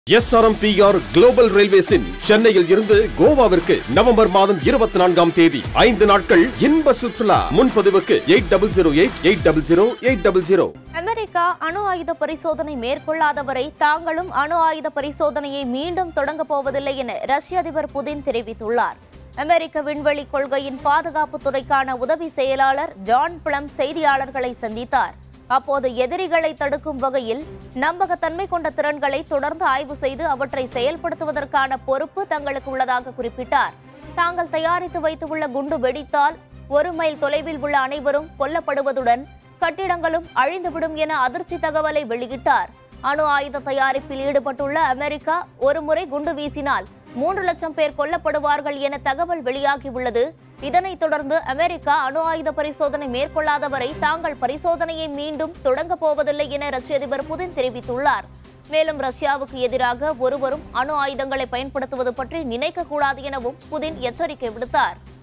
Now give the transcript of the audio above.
SRMPR global ரயில்வேஸின் சென்னையில் இருந்து கோவாவிற்கு November மாதம் இருபத்தி நான்காம் தேதி ஐந்து நாட்கள் இன்ப சுற்றுலா முன்பதிவுக்கு eight double zero eight eight double zero eight double zero America அணு ஆயுத பரிசோதனை மேற்கொள்ளாதவரை தாங்களும் அணு ஆயுத பரிசோதனையை மீண்டும் தொடங்கப் போவதில்லை என ரஷ்ய அதிபர் புதின் தெரிவித்துள்ளார் அமெரிக்க விண்வெளி கொள்கையின் பாதுகாப்பு துறைக்கான உதவி செயலாளர் ஜான் பிளம் செய்தியாளர்களை சந்தித்தார் அப்போது எதிரிகளை தடுக்கும் வகையில் நம்பகத்தன்மை கொண்ட திறன்களை தொடர்ந்து ஆய்வு செய்து அவற்றை செயல்படுத்துவதற்கான பொறுப்பு தங்களுக்கு உள்ளதாக குறிப்பிட்டார் தாங்கள் தயாரித்து வைத்துள்ள குண்டு வெடித்தால் ஒரு மைல் தொலைவில் உள்ள அனைவரும் கொல்லப்படுவதுடன் கட்டிடங்களும் அழிந்துவிடும் என அதிர்ச்சி தகவலை வெளியிட்டார் அணு ஆயுத தயாரிப்பில் ஈடுபட்டுள்ள அமெரிக்கா ஒருமுறை குண்டு வீசினால் மூன்று லட்சம் பேர் கொல்லப்படுவார்கள் என தகவல் வெளியாகியுள்ளது இதனைத் தொடர்ந்து அமெரிக்கா அணு ஆயுத பரிசோதனை மேற்கொள்ளாதவரை தாங்கள் பரிசோதனையை மீண்டும் தொடங்கப் போவதில்லை என ரஷ்ய அதிபர் புதின் தெரிவித்துள்ளார் மேலும் ரஷ்யாவுக்கு எதிராக ஒருவரும் அணு ஆயுதங்களை பயன்படுத்துவது பற்றி நினைக்கக்கூடாது எனவும் புதின் எச்சரிக்கை விடுத்தார்